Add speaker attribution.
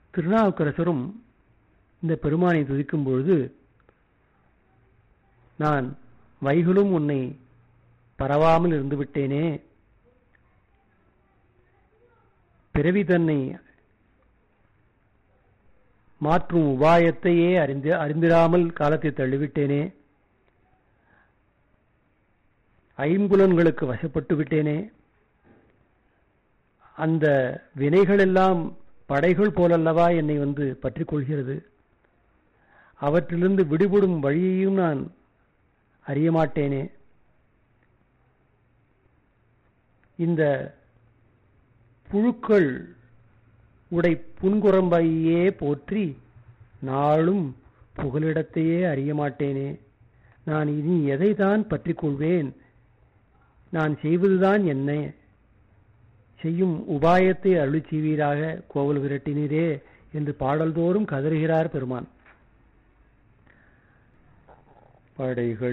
Speaker 1: திருநாவுக்கரசரும் இந்த பெருமானை துதிக்கும் பொழுது நான் வைகுலும் உன்னை பரவாமல் இருந்து விட்டேனே பிறவி தன்னை மாற்றும் உபாயத்தையே அறிந்து அறிந்திராமல் காலத்தை தள்ளிவிட்டேனே ஐம்புலன்களுக்கு வசப்பட்டு விட்டேனே அந்த வினைகள் எல்லாம் படைகள் போலல்லவா என்னை வந்து பற்றிக் கொள்கிறது அவற்றிலிருந்து விடுபடும் வழியையும் நான் அறிய மாட்டேனே இந்த புழுக்கள் உடை புன்குரம்பையே போற்றி நாளும் புகலிடத்தையே அறிய மாட்டேனே நான் இனி எதைதான் பற்றிக் கொள்வேன் நான் செய்வதுதான் என்ன செய்யும் உபாயத்தை அருளி செய்வீராக கோவில் விரட்டினீரே என்று பாடல்தோறும் கதறுகிறார் பெருமான் படைகள்